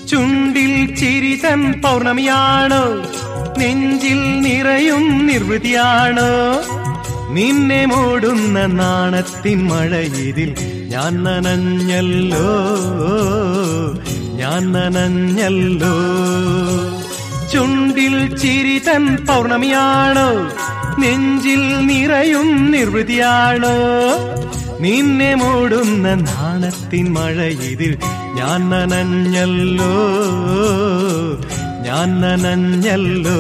ചുണ്ടിൽ ചിരിതൻ പൗർണമിയാണോ നെഞ്ചിൽ നിറയും നിർവൃതിയാണോ നിന്നെ മൂടുന്ന നാണത്തിൻ മഴയിതിൽ ഞാൻ നനഞ്ഞല്ലോ ഞാൻ നനഞ്ഞല്ലോ ചുണ്ടിൽ ചിരിതൻ പൗർണമിയാണോ നെഞ്ചിൽ നിറയും നിർവൃതിയാണോ നിന്നെ മൂടുന്ന നാണത്തിൻ മഴയിതിൽ ഞാൻ നനഞ്ഞല്ലോ ഞാൻ നനഞ്ഞല്ലോ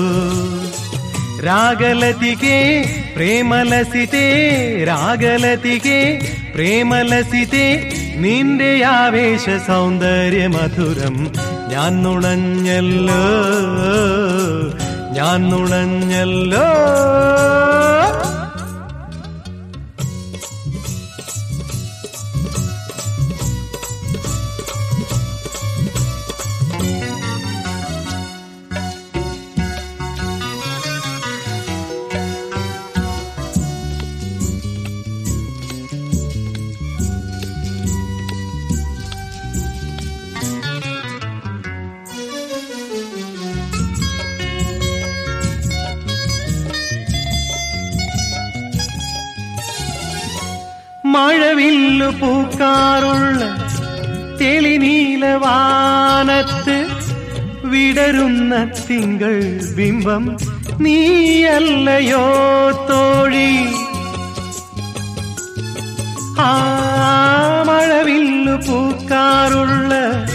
രാഗലതികെ പ്രേമലസിതേ രാഗലതികെ പ്രേമലസിതേ നിന്റെ ആവേശ സൗന്ദര്യ മധുരം ഞാൻ നുണഞ്ഞല്ലോ ഞാൻ നുണഞ്ഞല്ലോ മഴവില്ലു പൂക്കാറുള്ള തെളിനീലവാനത്ത് വിടരുന്ന തിങ്കൾ ബിംബം നീയല്ലയോ തോഴി ആ മഴവില്ലു പൂക്കാറുള്ള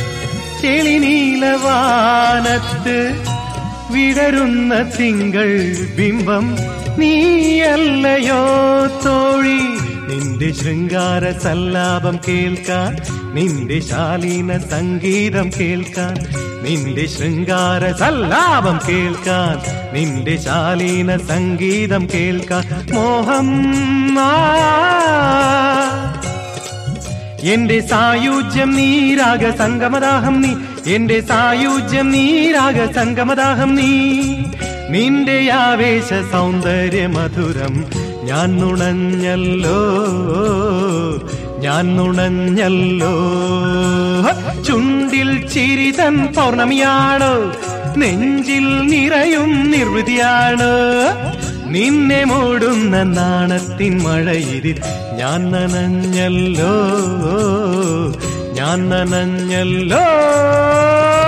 തെളിനീലവാനത്ത് വിടരുന്ന തിങ്കൾ ബിംബം നീയല്ലയോ തോഴി നിന്റെ ശൃംഗാര സല്ലാപം കേൾക്കാൻ നിന്റെ ശാലീന സംഗീതം കേൾക്കാൻ നിന്റെ ശൃംഗാര സല്ലാപം കേൾക്കാൻ നിന്റെ ശാലീന സംഗീതം കേൾക്കാൻ മോഹം ആ എന്റെ സായുജ്യം നീരാഗ സംഗമദാഹം നീ എന്റെ സായുജ്യം നീരാഗ സംഗമദാഹം നീ നിന്റെ ആവേശ സൗന്ദര്യ മധുരം ഞാൻ നുണഞ്ഞല്ലോ ഞാൻ നുണഞ്ഞല്ലോ ചുണ്ടിൽ ചിരിതൻ പൗർണമിയാണോ നെഞ്ചിൽ നിറയും നിർവൃതിയാണ് നിന്നെ മൂടുന്ന നാണത്തിൻ മഴയിരിൽ ഞാൻ നനഞ്ഞല്ലോ ഞാൻ നനഞ്ഞല്ലോ